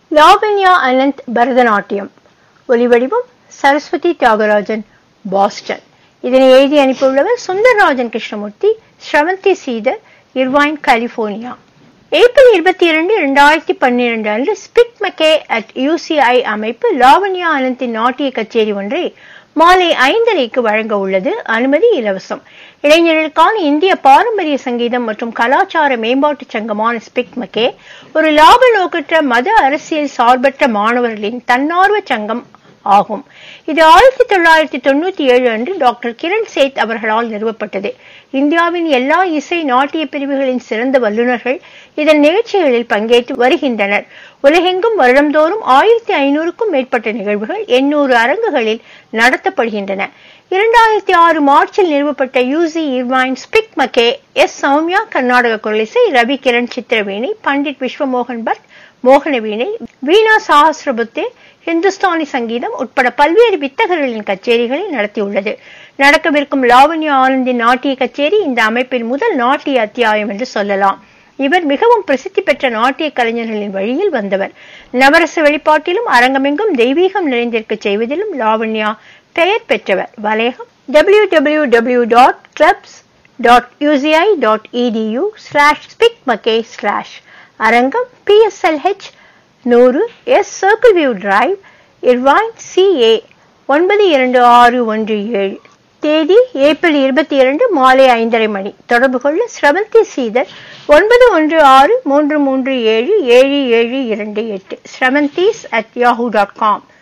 லாவண்யா அனந்த் பரதநாட்டியம் ஒலிவடிவம் சரஸ்வதி தியாகராஜன் பாஸ்டன் இதனை எழுதி அனுப்பியுள்ளவர் Sundararajan Krishnamurthy Sravanthi Sridhar Irvine California April இருபத்தி இரண்டு இரண்டாயிரத்தி பன்னிரண்டு அன்று ஸ்பிக் மெக்கே அட் யூசிஐ அமைப்பு லாவண்யா அனந்தின் நாட்டிய கச்சேரி ஒன்றை மாலை ஐந்தரைக்கு வழங்க உள்ளது அனுமதி இலவசம் இளைஞர்களுக்கான இந்திய பாரம்பரிய சங்கீதம் மற்றும் கலாச்சார மேம்பாட்டு சங்கமான ஸ்பிக் மக்கே ஒரு லாப நோக்கற்ற மத அரசியல் சார்பற்ற மாணவர்களின் தன்னார்வ சங்கம் ஆகும் இது ஆயிரத்தி தொள்ளாயிரத்தி தொண்ணூத்தி ஏழு அன்று டாக்டர் கிரண் சேத் அவர்களால் நிறுவப்பட்டது இந்தியாவின் எல்லா இசை நாட்டிய பிரிவுகளின் சிறந்த வல்லுநர்கள் இதன் நிகழ்ச்சிகளில் பங்கேற்று வருகின்றனர் உலகெங்கும் வருடந்தோறும் ஆயிரத்தி ஐநூறுக்கும் மேற்பட்ட நிகழ்வுகள் எண்ணூறு அரங்குகளில் நடத்தப்படுகின்றன இரண்டாயிரத்தி ஆறு மார்ச்சில் நிறுவப்பட்ட UC Irvine SPIC MACAY S Sowmya Carnatic குரலிசை ரவி கிரண் சித்திரவீணை பண்டிட் விஸ்வமோகன் பட் மோகன வீணை வீணா சாஹசிரபுத்தே ஹிந்துஸ்தானி சங்கீதம் உட்பட பல்வேறு வித்தகர்களின் கச்சேரிகளை நடத்தியுள்ளது நடக்கவிருக்கும் லாவண்யா ஆனந்தின் நாட்டிய கச்சேரி இந்த அமைப்பின் முதல் நாட்டிய அத்தியாயம் என்று சொல்லலாம் இவர் மிகவும் பிரசித்தி பெற்ற நாட்டிய கலைஞர்களின் வழியில் வந்தவர் நவரச வெளிப்பாட்டிலும் அரங்கமெங்கும் தெய்வீகம் நிறைந்திருக்க செய்வதிலும் லாவண்யா பெயர் பெற்றவர் வலையகம் W W W dot clubs dot UCI dot EDU slash SPIC MACAY slash அரங்கம் பிஎஸ்எல்ஹெச் நூறு S circle view drive Irvine CA ஒன்பது இரண்டு ஆறு ஒன்று ஏழு தேதி ஏப்ரல் இருபத்தி இரண்டு மாலை ஐந்தரை மணி தொடர்பு கொள்ள ஸ்ரவந்தி சீதர் ஒன்பது ஒன்று ஆறு மூன்று மூன்று ஏழு ஏழு ஏழு இரண்டு எட்டு Sravanthis at Yahoo dot com